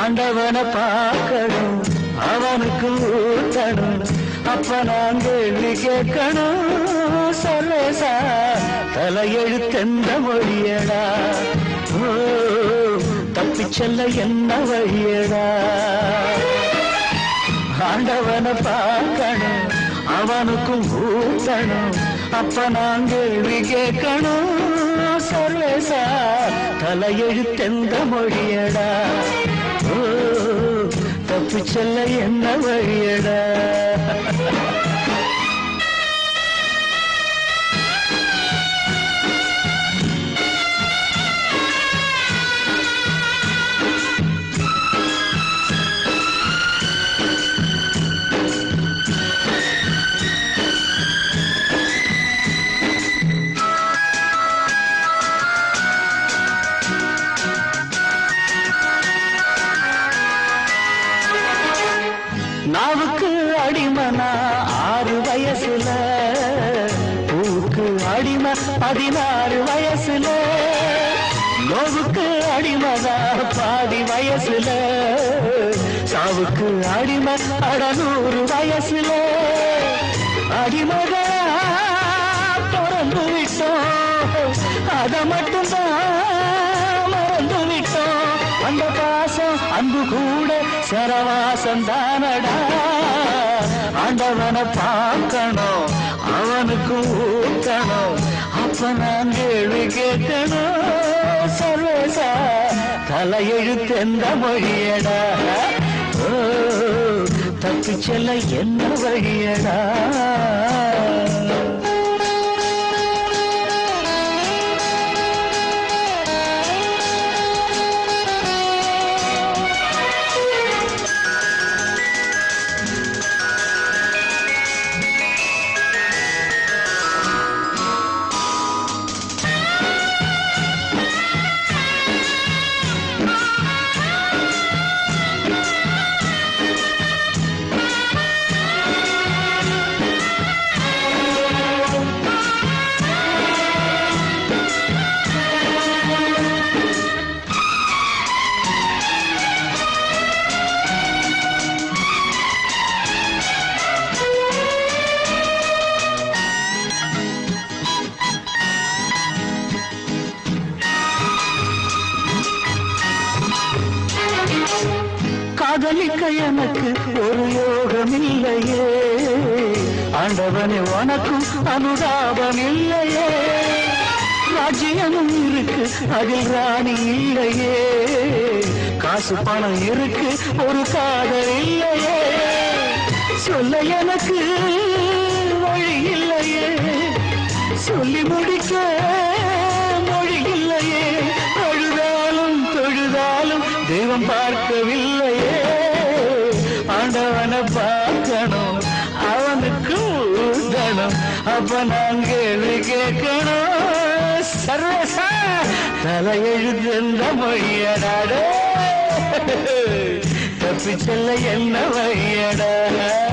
ஆண்டவனை பார்க்கணும் அவனுக்கு ஊத்தணும் அப்ப நான் கேள்வி கேட்கணும் சர்வேசா தலையெழுத்தெந்த மொழியடா ஓ தப்பிச் செல்ல என்ன வழியடா ஆண்டவனை பார்க்கணும் அவனுக்கும் ஊத்தணும் அப்ப நான் கேள்வி கேட்கணும் சர்வேசா தலையெழுத்தெந்த மொழியடா ஓ தப்பு செல்ல என்ன வழியடா நாவுக்கு அடிமனா ஆறு வயசுல பூவுக்கு அடிமை பதினாறு வயசுல நோவுக்கு அடிமதா பாதி வயசுல சாவுக்கு அடிமை அடநூறு வயசுல அடிமதா பிறந்து விட்டோம் அதை மட்டும்தான் மறந்து விட்டோம் அந்த பாசம் அன்பு கூட சரவாசம் தானடா ஆண்டவனை பார்க்கணும் அவனுக்கு ஊக்கணும் அப்ப நான் கேள்வி கேட்கணும் சர்வேசா தலையெழுத்தெந்த மொழியடா ஓ தப்பி செல்ல என்ன வழியடா காதலிக்க எனக்கு ஒரு யோகம் இல்லையே ஆண்டவனே உனக்கும் அனுதாபம் இல்லையே ராஜ்யமும் இருக்கு அதில் ராணி இல்லையே காசு பணம் இருக்கு ஒரு காதல் இல்லையே சொல்ல எனக்கு வழி இல்லையே சொல்லி முடிக்க மொழி இல்லையே அழுதாலும் தொழுதாலும் தெய்வம் பார்க்கவில்லையே ஆண்டவனை பார்க்கணும் அவனுக்கு ஊதணும் அப்ப நான் கேள்வி கேட்கணும் சர்வசா தலையெழுந்த மொழியடாடே தப்பி செல்ல என்ன வழியடா